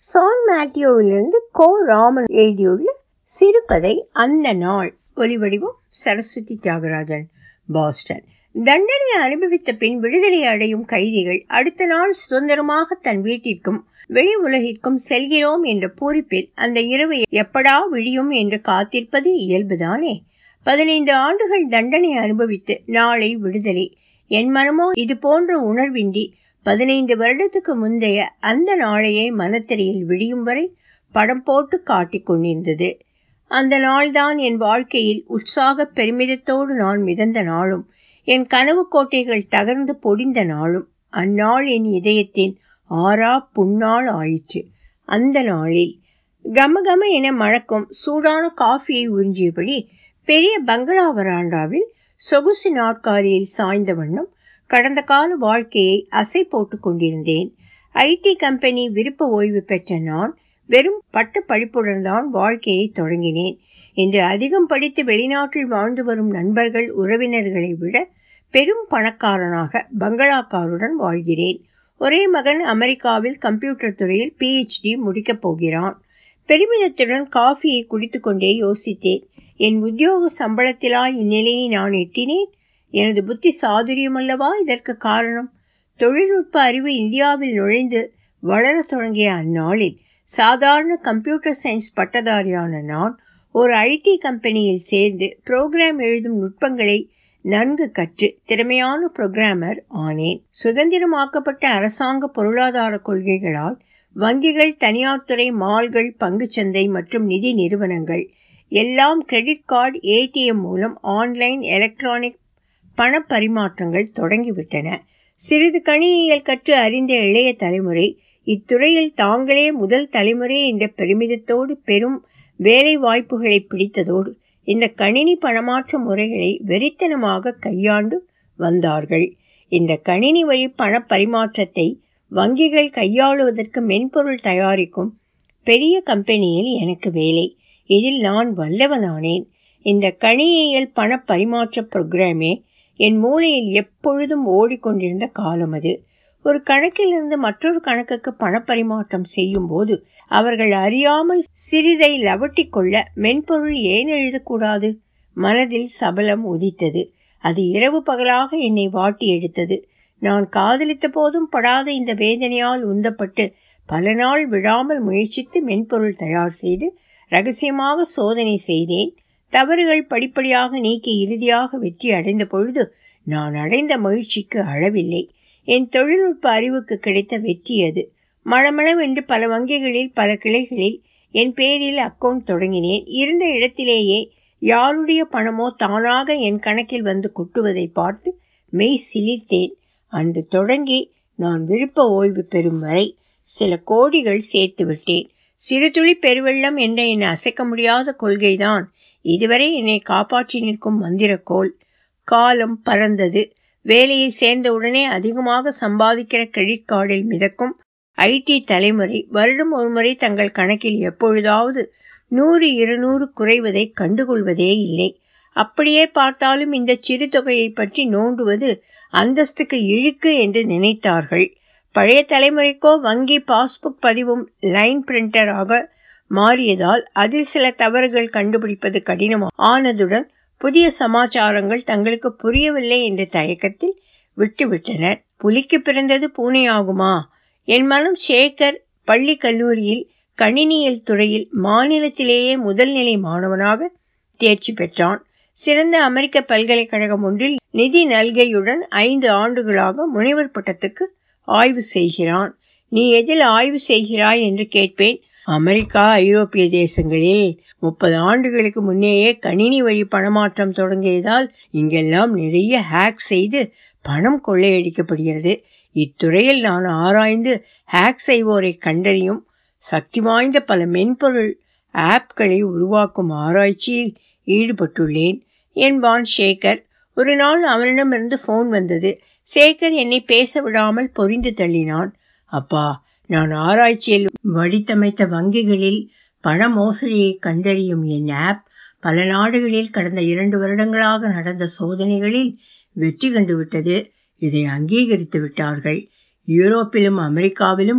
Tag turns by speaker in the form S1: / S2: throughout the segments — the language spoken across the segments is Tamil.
S1: சான் மேத்யூவிலிருந்து கோ ராமன் எழுதியுள்ள சிறுகதை அந்த நாள் ஒலிவடிவம் சரஸ்வதி தியாகராஜன் பாஸ்டன் தண்டனை அனுபவித்த பின் விடுதலை அடையும் கைதிகள் அடுத்த நாள் சுதந்திரமாக தன் வீட்டிற்கும் வெளி உலகிற்கும் செல்கிறோம் என்ற பூரிப்பில் அந்த இரவு எப்படா விழியும் என்று காத்திருப்பது இயல்புதானே பதினைந்து ஆண்டுகள் தண்டனை அனுபவித்து நாளை விடுதலை என் மனமோ இது போன்ற உணர்வின்றி பதினைந்து வருடத்துக்கு முந்தைய அந்த நாளையே மனத்திரையில் விடியும் வரை படம் போட்டு காட்டிக் கொண்டிருந்தது அந்த நாள்தான் என் வாழ்க்கையில் உற்சாக பெருமிதத்தோடு நான் மிதந்த நாளும் என் கனவு கோட்டைகள் தகர்ந்து பொடிந்த நாளும் அந்நாள் என் இதயத்தின் ஆறா புன்னாள் ஆயிற்று அந்த நாளில் கமகம என மழக்கும் சூடான காஃபியை உறிஞ்சியபடி பெரிய பங்களா வராண்டாவில் சொகுசு நாற்காலியில் சாய்ந்த வண்ணம் கடந்த கால வாழ்க்கையை அசை போட்டு கொண்டிருந்தேன் ஐடி கம்பெனி விருப்ப ஓய்வு பெற்ற நான் வெறும் பட்ட படிப்புடன் தான் வாழ்க்கையை தொடங்கினேன் இன்று அதிகம் படித்து வெளிநாட்டில் வாழ்ந்து வரும் நண்பர்கள் உறவினர்களை விட பெரும் பணக்காரனாக பங்களாக்காருடன் வாழ்கிறேன் ஒரே மகன் அமெரிக்காவில் கம்ப்யூட்டர் துறையில் பிஹெச்டி முடிக்கப் போகிறான் பெருமிதத்துடன் காஃபியை குடித்துக்கொண்டே யோசித்தேன் என் உத்தியோக சம்பளத்திலா இந்நிலையை நான் எட்டினேன் எனது புத்தி சாதுரியமல்லவா இதற்கு காரணம் தொழில்நுட்ப அறிவு இந்தியாவில் நுழைந்து வளரத் தொடங்கிய அந்நாளில் சாதாரண கம்ப்யூட்டர் சயின்ஸ் பட்டதாரியான நான் ஒரு ஐடி கம்பெனியில் சேர்ந்து புரோகிராம் எழுதும் நுட்பங்களை நன்கு கற்று திறமையான புரோகிராமர் ஆனேன் சுதந்திரமாக்கப்பட்ட அரசாங்க பொருளாதார கொள்கைகளால் வங்கிகள் தனியார் துறை மால்கள் பங்குச்சந்தை மற்றும் நிதி நிறுவனங்கள் எல்லாம் கிரெடிட் கார்டு ஏடிஎம் மூலம் ஆன்லைன் எலக்ட்ரானிக் பண பரிமாற்றங்கள் தொடங்கிவிட்டன சிறிது கணியியல் கற்று அறிந்த இளைய தலைமுறை இத்துறையில் தாங்களே முதல் தலைமுறை என்ற பெருமிதத்தோடு பெரும் வேலை வாய்ப்புகளை பிடித்ததோடு இந்த கணினி பணமாற்ற முறைகளை வெறித்தனமாக கையாண்டு வந்தார்கள் இந்த கணினி வழி பண பரிமாற்றத்தை வங்கிகள் கையாளுவதற்கு மென்பொருள் தயாரிக்கும் பெரிய கம்பெனியில் எனக்கு வேலை இதில் நான் வல்லவனானேன் இந்த கணியியல் பண பரிமாற்ற புரோகிராமே என் மூளையில் எப்பொழுதும் ஓடிக்கொண்டிருந்த காலம் அது ஒரு கணக்கிலிருந்து மற்றொரு கணக்குக்கு பணப்பரிமாற்றம் செய்யும் போது அவர்கள் அறியாமல் சிறிதை லவட்டி கொள்ள மென்பொருள் ஏன் எழுதக்கூடாது மனதில் சபலம் உதித்தது அது இரவு பகலாக என்னை வாட்டி எடுத்தது நான் காதலித்த போதும் படாத இந்த வேதனையால் உந்தப்பட்டு பல நாள் விழாமல் முயற்சித்து மென்பொருள் தயார் செய்து ரகசியமாக சோதனை செய்தேன் தவறுகள் படிப்படியாக நீக்கி இறுதியாக வெற்றி அடைந்த பொழுது நான் அடைந்த மகிழ்ச்சிக்கு அளவில்லை என் தொழில்நுட்ப அறிவுக்கு கிடைத்த வெற்றி அது மளமளவென்று பல வங்கிகளில் பல கிளைகளில் என் பேரில் அக்கவுண்ட் தொடங்கினேன் இருந்த இடத்திலேயே யாருடைய பணமோ தானாக என் கணக்கில் வந்து கொட்டுவதை பார்த்து மெய் சிலிர்த்தேன் அன்று தொடங்கி நான் விருப்ப ஓய்வு பெறும் வரை சில கோடிகள் சேர்த்து விட்டேன் சிறுதுளி பெருவெள்ளம் என்ற என் அசைக்க முடியாத கொள்கைதான் இதுவரை என்னை காப்பாற்றி நிற்கும் மந்திரக்கோள் காலம் பறந்தது வேலையை சேர்ந்தவுடனே அதிகமாக சம்பாதிக்கிற கிரெடிட் கார்டில் மிதக்கும் ஐடி தலைமுறை வருடம் ஒருமுறை தங்கள் கணக்கில் எப்பொழுதாவது நூறு இருநூறு குறைவதை கண்டுகொள்வதே இல்லை அப்படியே பார்த்தாலும் இந்த சிறு தொகையை பற்றி நோண்டுவது அந்தஸ்துக்கு இழுக்கு என்று நினைத்தார்கள் பழைய தலைமுறைக்கோ வங்கி பாஸ்புக் பதிவும் லைன் பிரிண்டராக மாறியதால் அதில் சில தவறுகள் கண்டுபிடிப்பது கடினம் ஆனதுடன் புதிய சமாச்சாரங்கள் தங்களுக்கு புரியவில்லை என்ற தயக்கத்தில் விட்டுவிட்டனர் புலிக்கு பிறந்தது பூனையாகுமா என் மனம் சேகர் பள்ளி கல்லூரியில் கணினியல் துறையில் மாநிலத்திலேயே முதல் நிலை மாணவனாக தேர்ச்சி பெற்றான் சிறந்த அமெரிக்க பல்கலைக்கழகம் ஒன்றில் நிதி நல்கையுடன் ஐந்து ஆண்டுகளாக முனைவர் பட்டத்துக்கு ஆய்வு செய்கிறான் நீ எதில் ஆய்வு செய்கிறாய் என்று கேட்பேன் அமெரிக்கா ஐரோப்பிய தேசங்களில் முப்பது ஆண்டுகளுக்கு முன்னேயே கணினி வழி பணமாற்றம் தொடங்கியதால் இங்கெல்லாம் நிறைய ஹேக் செய்து பணம் கொள்ளையடிக்கப்படுகிறது இத்துறையில் நான் ஆராய்ந்து ஹேக் செய்வோரை கண்டறியும் சக்தி வாய்ந்த பல மென்பொருள் ஆப்களை உருவாக்கும் ஆராய்ச்சியில் ஈடுபட்டுள்ளேன் என்பான் சேகர் ஒரு நாள் அவனிடமிருந்து ஃபோன் வந்தது சேகர் என்னை பேச விடாமல் பொறிந்து தள்ளினான் அப்பா நான் ஆராய்ச்சியில் வடித்தமைத்த வங்கிகளில் பண மோசடியை கண்டறியும் என் ஆப் பல நாடுகளில் கடந்த இரண்டு வருடங்களாக நடந்த சோதனைகளில் வெற்றி கண்டுவிட்டது இதை அங்கீகரித்து விட்டார்கள் யூரோப்பிலும் அமெரிக்காவிலும்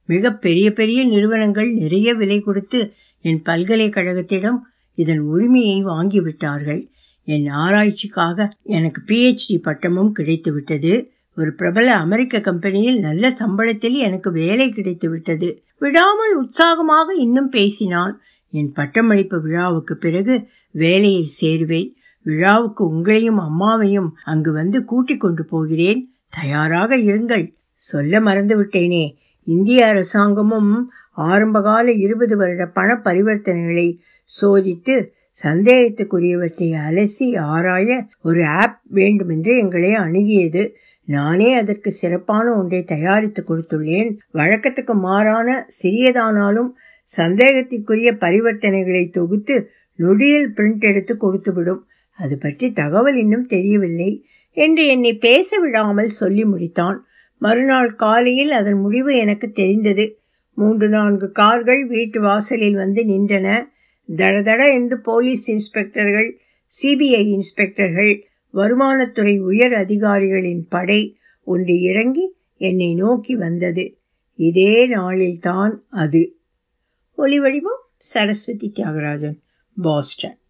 S1: மிக பெரிய பெரிய நிறுவனங்கள் நிறைய விலை கொடுத்து என் பல்கலைக்கழகத்திடம் இதன் உரிமையை வாங்கிவிட்டார்கள் என் ஆராய்ச்சிக்காக எனக்கு பிஹெச்டி பட்டமும் கிடைத்துவிட்டது ஒரு பிரபல அமெரிக்க கம்பெனியில் நல்ல சம்பளத்தில் எனக்கு வேலை கிடைத்து விட்டது விடாமல் உற்சாகமாக இன்னும் பேசினான் என் பட்டமளிப்பு விழாவுக்கு பிறகு வேலையில் சேருவேன் விழாவுக்கு உங்களையும் அம்மாவையும் அங்கு வந்து கூட்டிக் கொண்டு போகிறேன் தயாராக இருங்கள் சொல்ல மறந்து விட்டேனே இந்திய அரசாங்கமும் ஆரம்பகால இருபது வருட பண பரிவர்த்தனைகளை சோதித்து சந்தேகத்துக்குரியவற்றை அலசி ஆராய ஒரு ஆப் வேண்டுமென்று எங்களை அணுகியது நானே அதற்கு சிறப்பான ஒன்றை தயாரித்து கொடுத்துள்ளேன் வழக்கத்துக்கு மாறான சிறியதானாலும் சந்தேகத்திற்குரிய பரிவர்த்தனைகளை தொகுத்து நொடியில் பிரிண்ட் எடுத்து கொடுத்துவிடும் அது பற்றி தகவல் இன்னும் தெரியவில்லை என்று என்னை பேச விடாமல் சொல்லி முடித்தான் மறுநாள் காலையில் அதன் முடிவு எனக்கு தெரிந்தது மூன்று நான்கு கார்கள் வீட்டு வாசலில் வந்து நின்றன தடதட என்று போலீஸ் இன்ஸ்பெக்டர்கள் சிபிஐ இன்ஸ்பெக்டர்கள் வருமானத்துறை உயர் அதிகாரிகளின் படை ஒன்று இறங்கி என்னை நோக்கி வந்தது இதே நாளில்தான் அது ஒலிவடிவம் சரஸ்வதி தியாகராஜன் பாஸ்டன்